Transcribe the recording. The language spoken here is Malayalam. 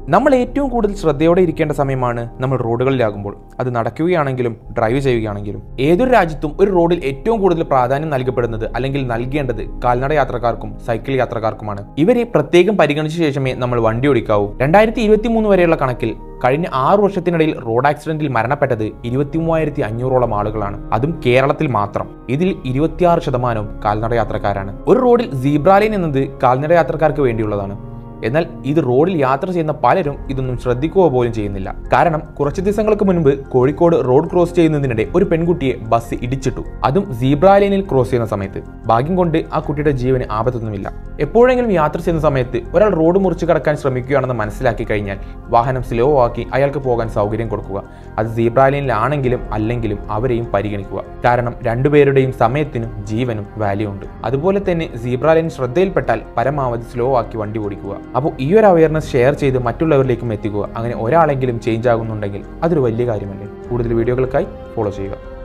നമ്മൾ ഏറ്റവും കൂടുതൽ ശ്രദ്ധയോടെ ഇരിക്കേണ്ട സമയമാണ് നമ്മൾ റോഡുകളിലാകുമ്പോൾ അത് നടക്കുകയാണെങ്കിലും ഡ്രൈവ് ചെയ്യുകയാണെങ്കിലും ഏതൊരു രാജ്യത്തും ഒരു റോഡിൽ ഏറ്റവും കൂടുതൽ പ്രാധാന്യം നൽകപ്പെടുന്നത് അല്ലെങ്കിൽ നൽകേണ്ടത് കാൽനട യാത്രക്കാർക്കും സൈക്കിൾ യാത്രക്കാർക്കുമാണ് ഇവരെ പ്രത്യേകം പരിഗണിച്ച ശേഷമേ നമ്മൾ വണ്ടി ഓടിക്കാവൂ രണ്ടായിരത്തി ഇരുപത്തി മൂന്ന് വരെയുള്ള കണക്കിൽ കഴിഞ്ഞ ആറു വർഷത്തിനിടയിൽ റോഡ് ആക്സിഡന്റിൽ മരണപ്പെട്ടത് ഇരുപത്തി മൂവായിരത്തി അഞ്ഞൂറോളം ആളുകളാണ് അതും കേരളത്തിൽ മാത്രം ഇതിൽ ഇരുപത്തിയാറ് ശതമാനവും കാൽനട യാത്രക്കാരാണ് ഒരു റോഡിൽ സീബ്രാലൈൻ എന്നത് കാൽനട യാത്രക്കാർക്ക് വേണ്ടിയുള്ളതാണ് എന്നാൽ ഇത് റോഡിൽ യാത്ര ചെയ്യുന്ന പലരും ഇതൊന്നും ശ്രദ്ധിക്കുക പോലും ചെയ്യുന്നില്ല കാരണം കുറച്ച് ദിവസങ്ങൾക്ക് മുൻപ് കോഴിക്കോട് റോഡ് ക്രോസ് ചെയ്യുന്നതിനിടെ ഒരു പെൺകുട്ടിയെ ബസ് ഇടിച്ചിട്ടു അതും സീബ്ര ലൈനിൽ ക്രോസ് ചെയ്യുന്ന സമയത്ത് ഭാഗ്യം കൊണ്ട് ആ കുട്ടിയുടെ ജീവന് ആപത്തൊന്നുമില്ല എപ്പോഴെങ്കിലും യാത്ര ചെയ്യുന്ന സമയത്ത് ഒരാൾ റോഡ് മുറിച്ച് കടക്കാൻ ശ്രമിക്കുകയാണെന്ന് മനസ്സിലാക്കി കഴിഞ്ഞാൽ വാഹനം സ്ലോ ആക്കി അയാൾക്ക് പോകാൻ സൗകര്യം കൊടുക്കുക അത് സീബ്ര ലൈനിലാണെങ്കിലും അല്ലെങ്കിലും അവരെയും പരിഗണിക്കുക കാരണം രണ്ടുപേരുടെയും സമയത്തിനും ജീവനും വാല്യൂ ഉണ്ട് അതുപോലെ തന്നെ സീബ്ര ലൈൻ ശ്രദ്ധയിൽപ്പെട്ടാൽ പരമാവധി സ്ലോ ആക്കി വണ്ടി ഓടിക്കുക അപ്പോൾ ഈ ഒരു അവയർനെസ് ഷെയർ ചെയ്ത് മറ്റുള്ളവരിലേക്കും എത്തിക്കുക അങ്ങനെ ഒരാളെങ്കിലും ചേഞ്ച് ആകുന്നുണ്ടെങ്കിൽ അതൊരു വലിയ കാര്യമല്ലേ കൂടുതൽ വീഡിയോകൾക്കായി ഫോളോ ചെയ്യുക